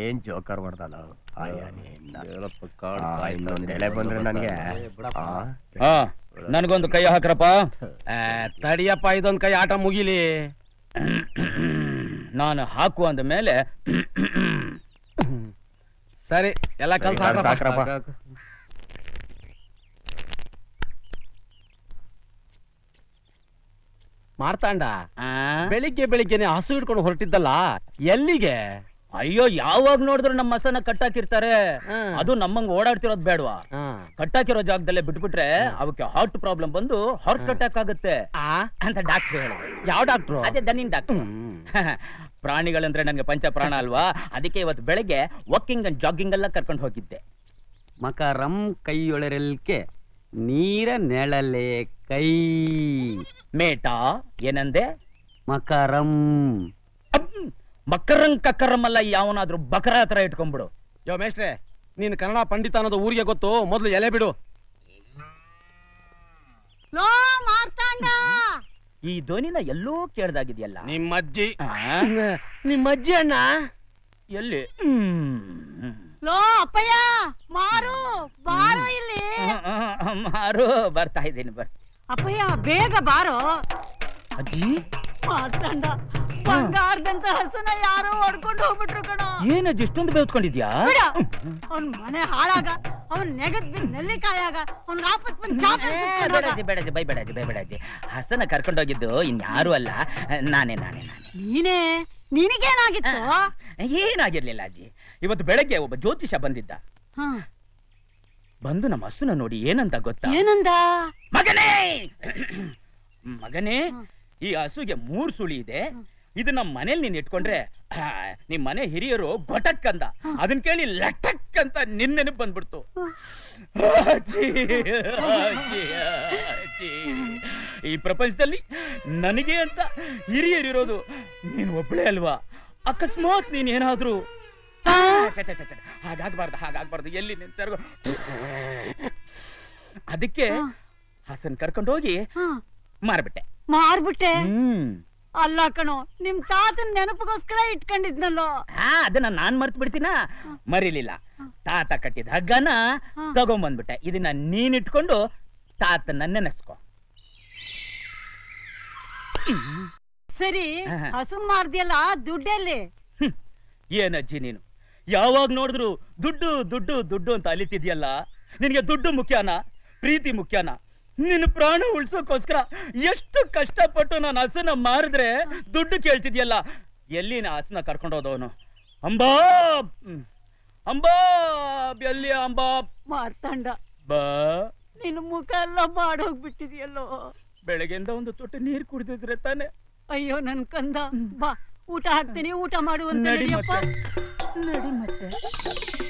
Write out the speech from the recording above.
ಏನ್ ಜೋಕರ್ ಮಾಡ್ದಲ್ಲ ಇನ್ನೊಂದ್ ಎಲೆ ಬಂದ್ರೆ ನನ್ಗೆ ಆ? ಹಾ ನನಗೊಂದು ಕೈ ಹಾಕ್ರಪ್ಪ ಆ, ತಡಿಯಪ್ಪ ಇದೊಂದ್ ಕೈ ಆಟ ಮುಗಿಲಿ ನಾನು ಹಾಕು ಅಂದ ಮೇಲೆ ಸರಿ ಎಲ್ಲ ಕಲ್ಸ ಸರಿ, ಕಲ್ಸ್ ಹಾಕ್ರಪ್ಪ. ಮಾರ್ತಾಂಡ ಆ? ಬೆಳಿಗ್ಗೆ ಬೆಳಿಗ್ಗೆನೆ ಹಸು ಹಿಡ್ಕೊಂಡು ಹೊರಟಿದ್ದಲ್ಲ ಎಲ್ಲಿಗೆ ಅಯ್ಯೋ ಯಾವಾಗ ನೋಡಿದ್ರು ನಮ್ಮ ಮಸನ ಕಟ್ಟಾಕಿರ್ತಾರೆ ಹ್ಮ್. ಅದು ನಮ್ಮಂಗ್ ಓಡಾಡ್ತಿರೋದ್ ಬೇಡವಾ ಆ. ಕಟ್ಟಾಕಿರೋ ಜಾಗದಲ್ಲೇ ಬಿಟ್ಬಿಟ್ರೆ ಅವಕ್ಕೆ ಹಾರ್ಟ್ ಪ್ರಾಬ್ಲಮ್ ಬಂದು ಹಾರ್ಟ್ ಅಟ್ಯಾಕ್ ಆಗುತ್ತೆ ಆ? ಅಂತ ಡಾಕ್ಟರ್ ಹೇಳಿ ಯಾವ ಡಾಕ್ಟ್ರು ಅದೇ ದನಿನ್ ಡಾಕ್ಟರ್ ಪ್ರಾಣಿಗಳಂದ್ರೆ ನಂಗೆ ಪಂಚ ಪ್ರಾಣ ಅಲ್ವಾ ಅದಕ್ಕೆ ಇವತ್ತು ಬೆಳಗ್ಗೆ ವಾಕಿಂಗ್ ಅಂಡ್ ಜಾಗಿಂಗ್ ಎಲ್ಲ ಕರ್ಕೊಂಡು ಹೋಗಿದ್ದೆ ಮಕರಂ ಕೈಯೊಳರೆಲ್ಕೆ ನೀರ ನೆಳಲೆ ಕೈ ಮೇಟಾ ಏನಂದೆ ಮಕರಂ ಅಮ್, ಮಕರಂಗ್ ಕಕ್ಕರಂ ಅಲ್ಲ ಯಾವನಾದ್ರೂ ಬಕರ ಹತ್ರ ಇಟ್ಕೊಂಡ್ಬಿಡು ಯೋ ಮೇಷ್ಟ್ರೆ ನೀನ್ ಕನ್ನಡ ಪಂಡಿತ ಅನ್ನೋದು ಊರಿಗೆ ಗೊತ್ತು ಮೊದ್ಲು ಎಲೆ ಬಿಡು ಲೋ ಮಾರ್ತಾಂಡ ಈ ಧ್ವನಿನ ಎಲ್ಲೋ ಕೇಳ್ದಾಗಿದೆಯಲ್ಲ ನಿಮ್ಮ ಅಜ್ಜಿ ಆ? ನಿಮ್ಮ ಅಜ್ಜಿ ಅಣ್ಣ ಎಲ್ಲಿ ಹ್ಮ್. ಲೋ ಅಪ್ಪಯ್ಯ ಮಾರು ಬಾರೋ ಇಲ್ಲಿ ಮಾರು ಬರ್ತಾ ಇದ್ದೀನಿ ಬರ್ ಅಪ್ಪಯ್ಯ ಬೇಗ ಬಾರೋ ಅಜ್ಜಿ ಮಾರ್ತಾಂಡ ಬಂಗಾರದಂತ ಹಸುನ ಯಾರೋ ಹೊಡ್ಕೊಂಡು ಹೋಗ್ಬಿಟ್ರು ಕಣೋ ಏನಜ್ಜಿ ಇಷ್ಟೊಂದು ಬೇವ್ತ್ಕೊಂಡಿದ್ಯಾ ಬಿಡ ಅವ್ನ್ ಮನೆ ಹಾಳಾಗ ಅವ್ನ್ ನೆಗದ್ ಬಿದ್ದ ನೆಲ್ಲಿಕಾಯಾಗ ಅವ್ನ್ ಆಪತ್ ಬಂದ್ ಚಾಪೆ ಸುತ್ಕೊಂಡ್ ಹೋದ. ಬೇಡಜ್ಜಿ ಬೇಡಜ್ಜಿ ಬೈ ಬೇಡಜ್ಜಿ ಬೈ ಬೇಡಜ್ಜಿ ಹಸನ ಕರ್ಕೊಂಡೋಗಿದ್ದು ಇನ್ಯಾರು ಅಲ್ಲ ನಾನೇ ನಾನೇ ನಾನೇ ನೀನೇ ನಿನಗೇನಾಗಿತ್ತು ಏನಾಗಿರ್ಲಿಲ್ಲ ಅಜ್ಜಿ ಇವತ್ತು ಬೆಳಗ್ಗೆ ಒಬ್ಬ ಜ್ಯೋತಿಷ ಬಂದಿದ್ದ ಹ, ಬಂದು ನಮ್ಮ ಹಸುನ ನೋಡಿ ಏನಂತ ಗೊತ್ತಾ ಏನಂದ ಮಗನೇ ಮಗನೇ ಹ್ಮ್. ಈ ಹಸುಗೆ ಮೂರ್ ಸುಳಿ ಇದೆ ಇದು ನಮ್ಮ ಮನೇಲಿ ನೀನ್ ಇಟ್ಕೊಂಡ್ರೆ ಆ, ನಿಮ್ ಮನೆ ಹಿರಿಯರು ಗೊಟಕ್ ಅಂದ ಅದನ್ ಕೇಳಿ ಲಟಕ್ ಅಂತ ನಿನ್ ನೆನಪು ಬಂದ್ಬಿಡ್ತು ಅಜ್ಜಿ, ಅಜ್ಜಿ, ಅಜ್ಜಿ. ಈ ಪ್ರಪಂಚದಲ್ಲಿ ನನಗೆ ಅಂತ ಹಿರಿಯರಿರೋದು ನೀನ್ ಒಬ್ಳೇ ಅಲ್ವಾ ಅಕಸ್ಮಾತ್ ನೀನ್ ಏನಾದ್ರೂ ಆ, ಛೆ, ಛೆ, ಛೆ, ಛೆ, ಹಾಗಾಗ್ಬಾರ್ದು ಹಾಗಾಗ್ಬಾರ್ದು ಎಲ್ಲಿ ನಿನ್ ಸರ್ಗು ಅದಕ್ಕೆ ಹ. ಹಸನ್ ಕರ್ಕೊಂಡೋಗಿ ಹ, ಮಾರ್ಬಿಟ್ಟೆ ಮಾರ್ಬಿಟ್ಟೆ ಹ್ಮ್ ಅಲ್ಲ ಕಣೋ ನಿಮ್ ತಾತನ್ ನೆನಪಿಗೋಸ್ಕರ ಇಟ್ಕೊಂಡಿದ್ನಲ್ಲೋ ಆ ಅದನ್ನ ನಾನ್ ಮರ್ತ್ ಬಿಡ್ತೀನ ಮರಿಲಿಲ್ಲ ತಾತ ಕಟ್ಟಿದ ಹಗ್ಗನ ಹ. ತಗೊಂಬಂದ್ಬಿಟ್ಟೆ ಇದನ್ನ ನೀನ್ ಇಟ್ಕೊಂಡು ತಾತನ್ನ ನೆನೆಸ್ಕೊ ಸರಿ ಆಹಾ. ಹಸುನ್ ಮಾರ್ದಿಯಲ್ಲ ದುಡ್ಡೆಲ್ಲಿ ಹ್ಮ್. ಏನಜ್ಜಿ ನೀನು ಯಾವಾಗ ನೋಡಿದ್ರು ದುಡ್ಡು ದುಡ್ಡು ದುಡ್ಡು ಅಂತ ಅಲಿತಿದ್ಯಲ್ಲ ನಿನಗೆ ದುಡ್ಡು ಮುಖ್ಯನ ಪ್ರೀತಿ ಮುಖ್ಯನ ನಿನ್ನ ಪ್ರಾಣ ಉಳ್ಸೋಕೋಸ್ಕರ ಎಷ್ಟು ಕಷ್ಟಪಟ್ಟು ನಾನು ಹಸನ ಮಾರಿದ್ರೆ ದುಡ್ಡು ಕೇಳ್ತಿದ್ಯಲ್ಲ ಎಲ್ಲಿ ನಾ ಹಸನ ಕರ್ಕೊಂಡೋದವನು ಅಂಬಾ ಹ್ಮ್. ಅಂಬಾ ಎಲ್ಲಿ ಅಂಬಾ ಮಾರ್ತಾಂಡ ಬಾ ನಿನ್ ಮುಖ ಎಲ್ಲ ಮಾಡೋಗ್ಬಿಟ್ಟಿದ್ಯಲ್ಲೋ ಬೆಳಗ್ಗೆಯಿಂದ ಒಂದು ತೊಟ್ಟು ನೀರು ಕುಡಿದಿದ್ರೆ ತಾನೆ ಅಯ್ಯೋ ನನ್ ಕಂದ ಬಾ ಊಟ ಹಾಕ್ತೀನಿ ಊಟ ಮಾಡು ಅಂತ ನಡಿ ನಡಿಯಪ್ಪ ಮತ್ತೆ ನಡಿ ಮತ್ತೆ